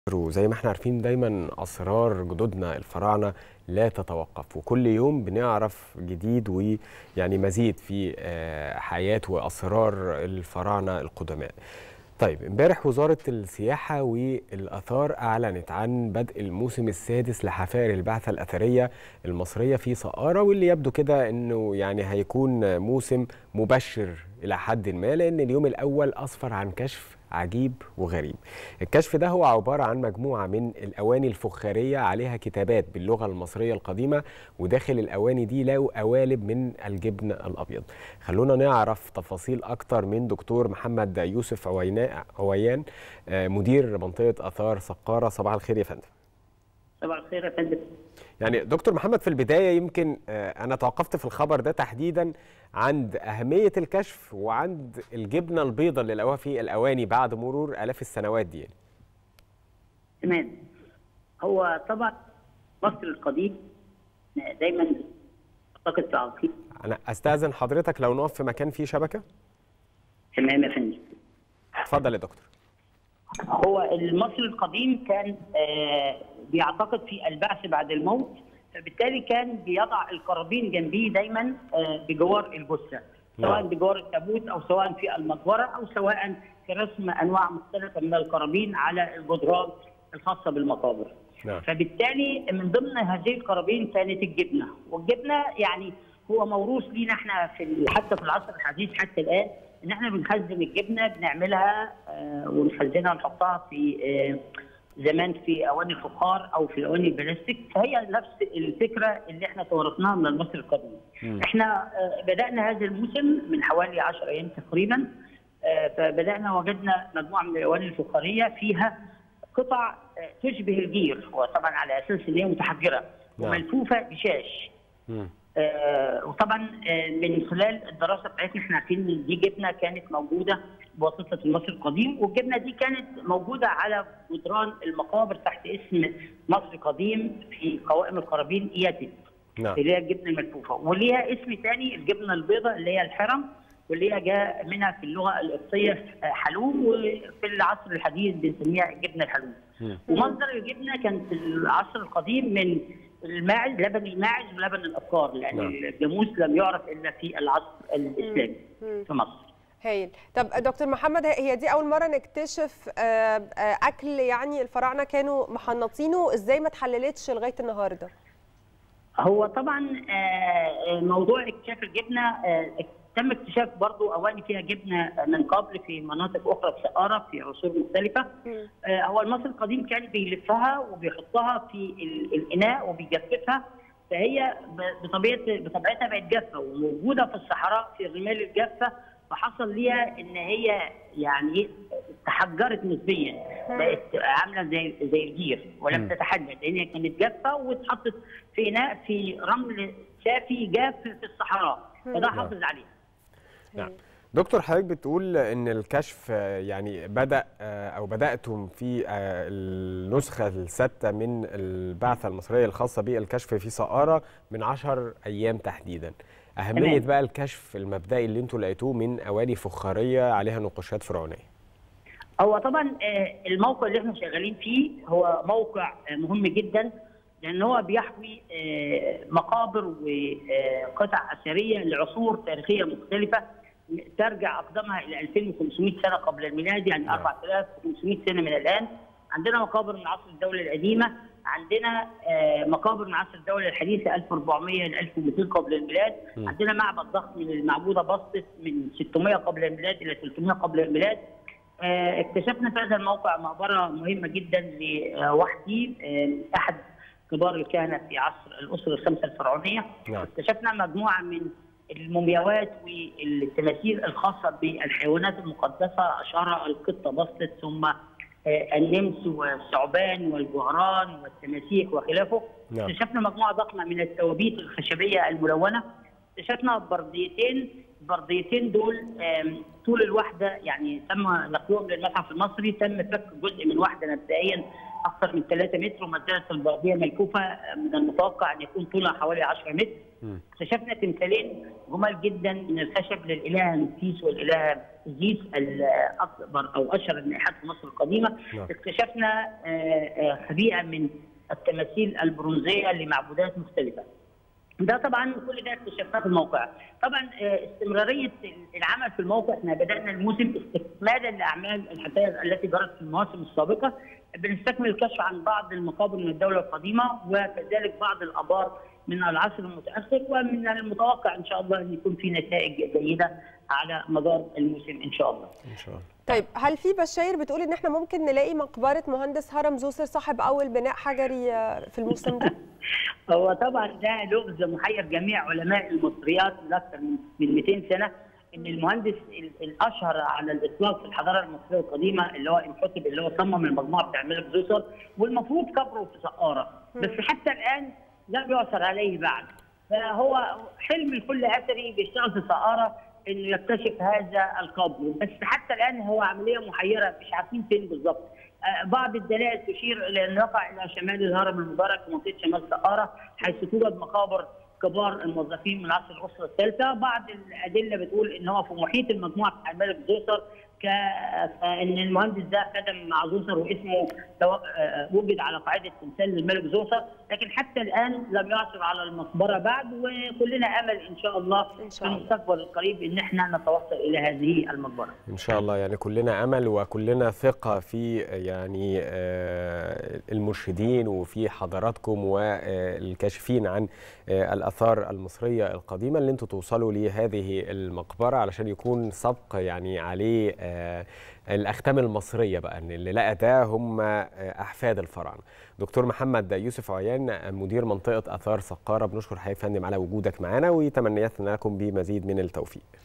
وزي ما احنا عارفين دايما اسرار جدودنا الفراعنه لا تتوقف وكل يوم بنعرف جديد ويعني مزيد في آه، حياه واسرار الفراعنه القدماء. طيب امبارح وزاره السياحه والاثار اعلنت عن بدء الموسم السادس لحفائر البعثه الاثريه المصريه في سقاره واللي يبدو كده انه يعني هيكون موسم مبشر الى حد ما لان اليوم الاول اسفر عن كشف عجيب وغريب الكشف ده هو عبارة عن مجموعة من الأواني الفخارية عليها كتابات باللغة المصرية القديمة وداخل الأواني دي لقوا قوالب من الجبن الأبيض خلونا نعرف تفاصيل أكتر من دكتور محمد يوسف عوينا- عويان آه، مدير منطقة آثار سقارة صباح الخير يا فندم صباح الخير يا فندم يعني دكتور محمد في البداية يمكن آه، أنا توقفت في الخبر ده تحديدا عند أهمية الكشف وعند الجبنة البيضاء اللي لقوها في الأواني بعد مرور آلاف السنوات دي يعني. تمام هو طبعا مصر القديم دايما اعتقد في عقيده أنا أستأذن حضرتك لو نقف في مكان فيه شبكة تمام يا فندم اتفضل يا دكتور هو المصري القديم كان آه، بيعتقد في البعث بعد الموت فبالتالي كان بيضع القرابين جنبيه دايما آه، بجوار الجثه سواء نعم. بجوار التابوت او سواء في المقبره او سواء في رسم انواع مختلفه من القرابين على الجدران الخاصه بالمقابر. نعم. فبالتالي من ضمن هذه القرابين كانت الجبنه، والجبنه يعني هو موروث لينا احنا في ال- حتى في العصر الحديث حتى الان ان احنا بنخزن الجبنه بنعملها آه، ونخزنها ونحطها في آه، زمان في اواني الفخار او في اواني البلاستيك فهي نفس الفكره اللي احنا تورثناها من المصري القديم. احنا آه، بدانا هذا الموسم من حوالي 10 ايام تقريبا آه، فبدانا وجدنا مجموعه من الاواني الفخاريه فيها قطع آه، تشبه الجير وطبعا على اساس ان هي متحجره نعم. وملفوفه بشاش. مم. آه، وطبعا آه، من خلال الدراسه بتاعتنا احنا عارفين ان دي جبنه كانت موجوده بواسطه المصري القديم والجبنه دي كانت موجوده على جدران المقابر تحت اسم مصري قديم في قوائم القرابين اياتي نعم اللي هي الجبنه الملفوفه وليها اسم ثاني الجبنه البيضاء اللي هي الحرم واللي هي جاء منها في اللغه القبطيه آه، حلوم وفي العصر الحديث بنسميها الجبنه الحلوم. مم. ومصدر الجبنه كان في العصر القديم من الماعز لبن الماعز ولبن الابقار لان نعم. الجاموس لم يعرف الا في العصر الاسلامي مم. في مصر. هايل طب دكتور محمد هي دي اول مره نكتشف آه، آه، اكل يعني الفراعنه كانوا محنطينه ازاي ما اتحللتش لغايه النهارده هو طبعا آه، موضوع اكتشاف الجبنه آه، تم اكتشاف برضو اواني فيها جبنه من قبل في مناطق اخرى في سقاره في عصور مختلفه مم. آه، هو المصري القديم كان بيلفها وبيحطها في ال- الاناء وبيجففها فهي ب- بطبيعه بطبيعتها بقت جافه وموجوده في الصحراء في الرمال الجافه فحصل ليها ان هي يعني إيه، تحجرت نسبيا بقت عامله زي زي الجير ولم تتحجر لان هي كانت جافه واتحطت في اناء في رمل سافي جاف في الصحراء فده حافظ عليها نعم دكتور حضرتك بتقول ان الكشف آه، يعني بدا آه، او بداتم في آه، النسخه السادسه من البعثه المصريه الخاصه بالكشف في سقاره من 10 ايام تحديدا اهميه تمام. بقى الكشف المبدئي اللي انتوا لقيتوه من اواني فخاريه عليها نقوشات فرعونيه هو طبعا آه، الموقع اللي احنا شغالين فيه هو موقع آه، مهم جدا لان هو بيحوي آه، مقابر وقطع اثريه لعصور تاريخيه مختلفه ترجع اقدامها الى 2500 سنه قبل الميلاد يعني نعم. 4500 سنه من الان عندنا مقابر من عصر الدوله القديمه عندنا آه، مقابر من عصر الدوله الحديثه 1400 ل 1200 قبل الميلاد م. عندنا معبد ضخم للمعبوده بسطت من 600 قبل الميلاد الى 300 قبل الميلاد آه، اكتشفنا في هذا الموقع مقبره مهمه جدا لوحدي آه، احد كبار الكهنه في عصر الاسره الخمسه الفرعونيه نعم. اكتشفنا مجموعه من المومياوات والتماثيل الخاصه بالحيوانات المقدسه اشهرها القطه بسطت ثم آه، النمس والثعبان والجعران والتماسيح وخلافه نعم. اكتشفنا مجموعه ضخمه من التوابيت الخشبيه الملونه اكتشفنا برديتين البرديتين دول آم، طول الواحده يعني تم نقلهم للمتحف المصري تم فك جزء من واحده مبدئيا اكثر من 3 متر وما زالت البرديه ملفوفه من المتوقع ان يكون طولها حوالي 10 متر اكتشفنا تمثالين جمال جدا من الخشب للاله نفيس والاله زيس الاكبر او اشهر النائحات في مصر القديمه نعم. اكتشفنا آه، آه، خبيئه من التماثيل البرونزيه لمعبودات مختلفه ده طبعا كل ده اكتشفناه في الموقع طبعا آه، استمراريه العمل في الموقع احنا بدانا الموسم استكمالا لاعمال الحكايه التي جرت في المواسم السابقه بنستكمل الكشف عن بعض المقابر من الدوله القديمه وكذلك بعض الابار من العصر المتاخر ومن المتوقع ان شاء الله ان يكون في نتائج جيده على مدار الموسم ان شاء الله. ان شاء الله طيب هل في بشاير بتقول ان احنا ممكن نلاقي مقبره مهندس هرم زوسر صاحب اول بناء حجري آه، في الموسم ده؟ هو طبعا ده لغز محير جميع علماء المصريات لاكثر من من 200 سنه ان المهندس ال- الاشهر على الاطلاق في الحضاره المصريه القديمه اللي هو امحوتب اللي هو صمم المجموعه بتاع الملك زوسر والمفروض قبره في سقاره بس حتى الان لم يعثر عليه بعد فهو حلم لكل اثري بيشتغل في سقاره انه يكتشف هذا القبر بس حتى الان هو عمليه محيره مش عارفين فين بالظبط آه، بعض الدلائل تشير الى انه يقع الى شمال الهرم المبارك في منطقه شمال سقاره حيث توجد مقابر كبار الموظفين من عصر الاسره الثالثه، بعض الادله بتقول ان هو في محيط المجموعه بتاع الملك زوسر ك فان المهندس ده خدم مع زوسر واسمه تو- آه، وجد على قاعده تمثال للملك زوسر، لكن حتى الان لم يعثر على المقبره بعد وكلنا امل ان شاء الله إن في شاء الله. المستقبل القريب ان احنا نتوصل الى هذه المقبره. ان شاء الله يعني كلنا امل وكلنا ثقه في يعني آه، المرشدين وفي حضراتكم والكاشفين عن آه، الاثار المصريه القديمه اللي انتم توصلوا لهذه المقبره علشان يكون سبق يعني عليه آه، الاختام المصريه بقى ان اللي لقى ده هم آه، احفاد الفراعنه. دكتور محمد يوسف عيان مدير منطقه اثار سقاره بنشكر حضرتك يا فندم على وجودك معنا وتمنياتنا لكم بمزيد من التوفيق.